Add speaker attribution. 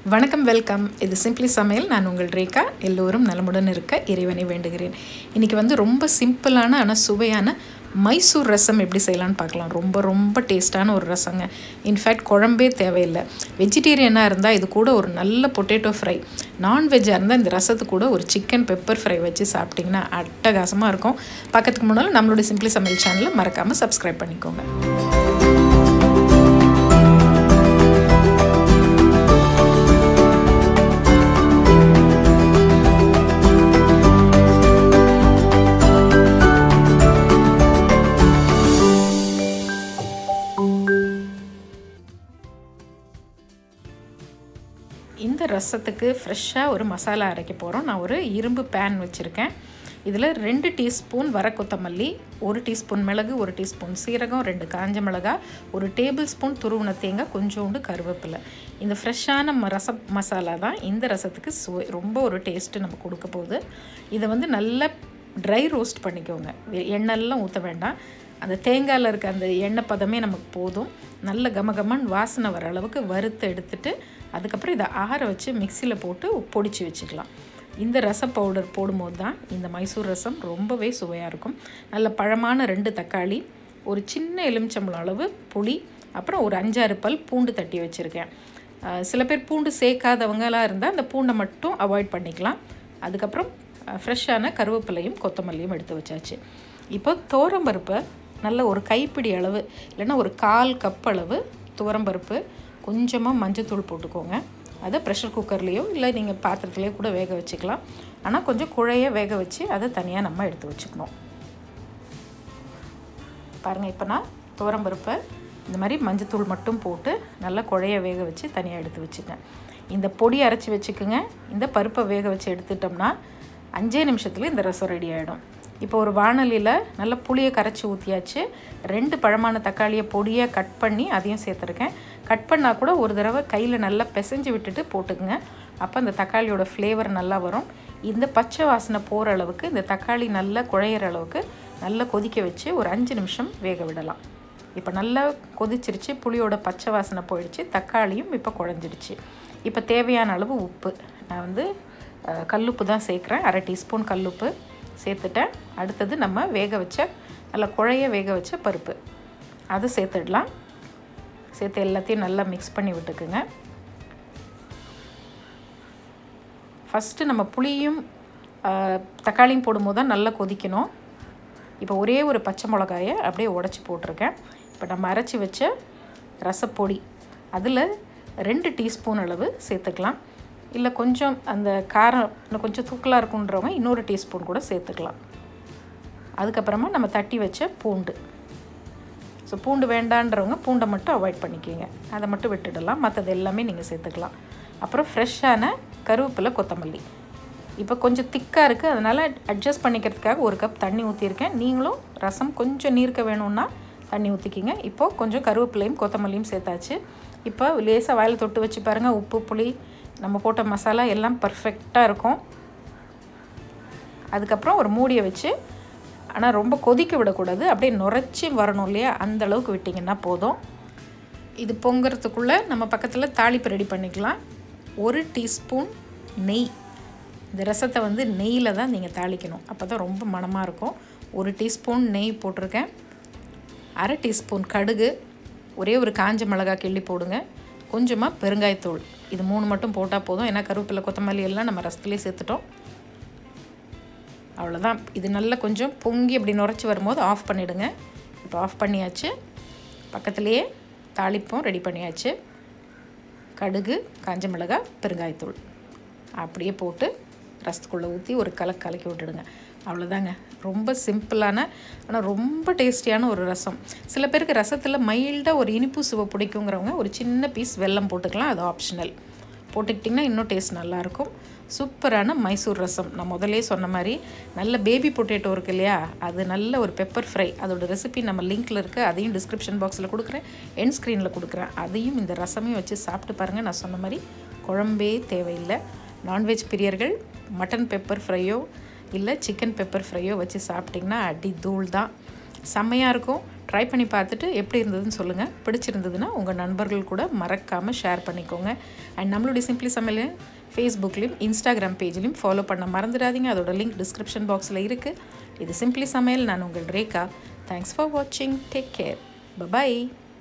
Speaker 1: வணக்கம் வெல்கம் இது சிம்பிளி சமையல் நான் உங்கள் ரேகா எல்லோரும் நலமுடன் இருக்க இறைவனை வேண்டுகிறேன் இன்றைக்கி வந்து ரொம்ப சிம்பிளான ஆனால் சுவையான மைசூர் ரசம் எப்படி செய்யலான்னு பார்க்கலாம் ரொம்ப ரொம்ப டேஸ்ட்டான ஒரு ரசங்க இன்ஃபேக்ட் குழம்பே தேவையில்லை வெஜிடேரியனாக இருந்தால் இது கூட ஒரு நல்ல பொட்டேட்டோ ஃப்ரை நான்வெஜ்ஜாக இருந்தால் இந்த ரசத்து கூட ஒரு சிக்கன் பெப்பர் ஃப்ரை வச்சு சாப்பிட்டிங்கன்னா அட்டகாசமாக இருக்கும் பக்கத்துக்கு முன்னால் நம்மளுடைய சிம்பிளி சமையல் சேனலை மறக்காமல் சப்ஸ்கிரைப் பண்ணிக்கோங்க இந்த ரசத்துக்கு ஃப்ரெஷ்ஷாக ஒரு மசாலா அரைக்க போகிறோம் நான் ஒரு இரும்பு பேன் வச்சுருக்கேன் இதில் ரெண்டு டீஸ்பூன் வர கொத்தமல்லி ஒரு டீஸ்பூன் மிளகு ஒரு டீஸ்பூன் சீரகம் ரெண்டு காஞ்ச மிளகா ஒரு டேபிள் ஸ்பூன் துருவின தேங்காய் கொஞ்சோண்டு கருவேப்பிலை இந்த ஃப்ரெஷ்ஷான ம ரச மசாலா தான் இந்த ரசத்துக்கு சுவை ரொம்ப ஒரு டேஸ்ட்டு நம்ம கொடுக்க போகுது இதை வந்து நல்லா ட்ரை ரோஸ்ட் பண்ணிக்கோங்க எண்ணெய்லாம் ஊற்ற வேண்டாம் அந்த தேங்காயில் இருக்க அந்த எண்ணெய் பதமே நமக்கு போதும் நல்ல கமகமன் வாசனை வர அளவுக்கு வறுத்து எடுத்துட்டு அதுக்கப்புறம் இதை ஆற வச்சு மிக்சியில் போட்டு பொடிச்சு வச்சுக்கலாம் இந்த ரச பவுடர் போடும்போது தான் இந்த மைசூர் ரசம் ரொம்பவே சுவையாக இருக்கும் நல்ல பழமான ரெண்டு தக்காளி ஒரு சின்ன எலுமிச்சம்பழம் அளவு புளி அப்புறம் ஒரு அஞ்சாறு பல் பூண்டு தட்டி வச்சுருக்கேன் சில பேர் பூண்டு சேர்க்காதவங்களாக இருந்தால் அந்த பூண்டை மட்டும் அவாய்ட் பண்ணிக்கலாம் அதுக்கப்புறம் ஃப்ரெஷ்ஷான கருவேப்பிலையும் கொத்தமல்லியும் எடுத்து வச்சாச்சு இப்போ தோரம்பருப்பை நல்ல ஒரு கைப்பிடி அளவு இல்லைன்னா ஒரு கால் கப் அளவு துவரம்பருப்பு கொஞ்சமாக மஞ்சத்தூள் போட்டுக்கோங்க அதை ப்ரெஷர் குக்கர்லேயோ இல்லை நீங்கள் பாத்திரத்துலேயோ கூட வேக வச்சுக்கலாம் ஆனால் கொஞ்சம் குழைய வேக வச்சு அதை தனியாக நம்ம எடுத்து வச்சுக்கணும் பாருங்கள் இப்போ நான் துவரம்பருப்பை இந்த மாதிரி மஞ்சத்தூள் மட்டும் போட்டு நல்லா குழைய வேக வச்சு தனியாக எடுத்து வச்சுட்டேன் இந்த பொடி அரைச்சி வச்சுக்கோங்க இந்த பருப்பை வேக வச்சு எடுத்துட்டோம்னா அஞ்சே நிமிஷத்தில் இந்த ரசம் ரெடி ஆகிடும் இப்போ ஒரு வானலியில் நல்ல புளியை கரைச்சி ஊற்றியாச்சு ரெண்டு பழமான தக்காளியை பொடியாக கட் பண்ணி அதையும் சேர்த்துருக்கேன் கட் பண்ணால் கூட ஒரு தடவை கையில் நல்லா பிசைஞ்சு விட்டுட்டு போட்டுக்குங்க அப்போ அந்த தக்காளியோட ஃப்ளேவர் நல்லா வரும் இந்த பச்சை வாசனை போகிற அளவுக்கு இந்த தக்காளி நல்லா குழையிற அளவுக்கு நல்லா கொதிக்க வச்சு ஒரு அஞ்சு நிமிஷம் வேக விடலாம் இப்போ நல்லா கொதிச்சிருச்சு புளியோட பச்சை வாசனை போயிடுச்சு தக்காளியும் இப்போ குழஞ்சிடுச்சு இப்போ தேவையான அளவு உப்பு நான் வந்து கல்லுப்பு தான் சேர்க்குறேன் அரை டீஸ்பூன் கல்லுப்பு சேர்த்துட்டேன் அடுத்தது நம்ம வேக வச்ச நல்லா குழைய வேக வச்ச பருப்பு அதை சேர்த்துடலாம் சேர்த்து எல்லாத்தையும் நல்லா மிக்ஸ் பண்ணி விட்டுக்குங்க ஃபஸ்ட்டு நம்ம புளியும் தக்காளியும் போடும்போது தான் நல்லா கொதிக்கணும் இப்போ ஒரே ஒரு பச்சை மிளகாயை அப்படியே உடச்சி போட்டிருக்கேன் இப்போ நம்ம அரைச்சி வச்ச ரசப்பொடி அதில் ரெண்டு டீஸ்பூன் அளவு சேர்த்துக்கலாம் இல்லை கொஞ்சம் அந்த காரம் இன்னும் கொஞ்சம் தூக்கலாக இருக்குன்றவங்க இன்னொரு டீஸ்பூன் கூட சேர்த்துக்கலாம் அதுக்கப்புறமா நம்ம தட்டி வச்ச பூண்டு ஸோ பூண்டு வேண்டான்றவங்க பூண்டை மட்டும் அவாய்ட் பண்ணிக்கிங்க அதை மட்டும் விட்டுடலாம் மற்றது எல்லாமே நீங்கள் சேர்த்துக்கலாம் அப்புறம் ஃப்ரெஷ்ஷான கருவேப்பிலை கொத்தமல்லி இப்போ கொஞ்சம் திக்காக இருக்குது அதனால் அட்ஜஸ்ட் பண்ணிக்கிறதுக்காக ஒரு கப் தண்ணி ஊற்றிருக்கேன் நீங்களும் ரசம் கொஞ்சம் நீர்க்க வேணும்னா தண்ணி ஊற்றிக்கிங்க இப்போது கொஞ்சம் கருவேப்பிலையும் கொத்தமல்லியும் சேர்த்தாச்சு இப்போ லேசாக வாயில் தொட்டு வச்சு பாருங்கள் உப்பு புளி நம்ம போட்ட மசாலா எல்லாம் பர்ஃபெக்டாக இருக்கும் அதுக்கப்புறம் ஒரு மூடியை வச்சு ஆனால் ரொம்ப கொதிக்க விடக்கூடாது அப்படியே நுரைச்சி வரணும் இல்லையா அந்த அளவுக்கு விட்டிங்கன்னா போதும் இது பொங்குறதுக்குள்ளே நம்ம பக்கத்தில் தாளிப்பு ரெடி பண்ணிக்கலாம் ஒரு டீஸ்பூன் நெய் இந்த ரசத்தை வந்து நெய்யில் தான் நீங்கள் தாளிக்கணும் அப்போ தான் ரொம்ப மணமாக இருக்கும் ஒரு டீஸ்பூன் நெய் போட்டிருக்கேன் அரை டீஸ்பூன் கடுகு ஒரே ஒரு காஞ்ச மிளகா கிள்ளி போடுங்க கொஞ்சமாக பெருங்காயத்தூள் இது மூணு மட்டும் போட்டால் போதும் ஏன்னா கருவேப்பிலை கொத்தமல்லி எல்லாம் நம்ம ரசத்துலேயே சேர்த்துட்டோம் அவ்வளோதான் இது நல்லா கொஞ்சம் பொங்கி அப்படி நுரைச்சி வரும்போது ஆஃப் பண்ணிவிடுங்க இப்போ ஆஃப் பண்ணியாச்சு பக்கத்துலேயே தாளிப்பும் ரெடி பண்ணியாச்சு கடுகு காஞ்ச மிளகா பெருங்காயத்தூள் அப்படியே போட்டு ரசத்துக்குள்ளே ஊற்றி ஒரு கலக்கு கலக்கி விட்டுடுங்க அவ்வளோதாங்க ரொம்ப சிம்பிளான ஆனால் ரொம்ப டேஸ்டியான ஒரு ரசம் சில பேருக்கு ரசத்தில் மைல்டாக ஒரு இனிப்பு சுவை பிடிக்குங்கிறவங்க ஒரு சின்ன பீஸ் வெல்லம் போட்டுக்கலாம் அது ஆப்ஷனல் போட்டுக்கிட்டிங்கன்னா இன்னும் டேஸ்ட் நல்லாயிருக்கும் சூப்பரான மைசூர் ரசம் நான் முதலே சொன்ன மாதிரி நல்ல பேபி பொட்டேட்டோ இருக்குது இல்லையா அது நல்ல ஒரு பெப்பர் ஃப்ரை அதோட ரெசிபி நம்ம லிங்க்கில் இருக்குது அதையும் டிஸ்கிரிப்ஷன் பாக்ஸில் கொடுக்குறேன் என் ஸ்க்ரீனில் கொடுக்குறேன் அதையும் இந்த ரசமையும் வச்சு சாப்பிட்டு பாருங்கள் நான் சொன்ன மாதிரி குழம்பே தேவையில்லை நான்வெஜ் பிரியர்கள் மட்டன் பெப்பர் ஃப்ரையோ இல்லை சிக்கன் பெப்பர் ஃப்ரையோ வச்சு சாப்பிட்டிங்கன்னா அடி தூள் தான் செம்மையாக இருக்கும் ட்ரை பண்ணி பார்த்துட்டு எப்படி இருந்ததுன்னு சொல்லுங்கள் பிடிச்சிருந்ததுன்னா உங்கள் நண்பர்கள் கூட மறக்காமல் ஷேர் பண்ணிக்கோங்க அண்ட் நம்மளுடைய சிம்பிளி சமையல் ஃபேஸ்புக்லேயும் இன்ஸ்டாகிராம் பேஜ்லேயும் ஃபாலோ பண்ண மறந்துடாதீங்க அதோட லிங்க் டிஸ்கிரிப்ஷன் பாக்ஸில் இருக்குது இது சிம்பிளி சமையல் நான் உங்கள் ரேகா தேங்க்ஸ் ஃபார் வாட்சிங் டேக் கேர் பபாய்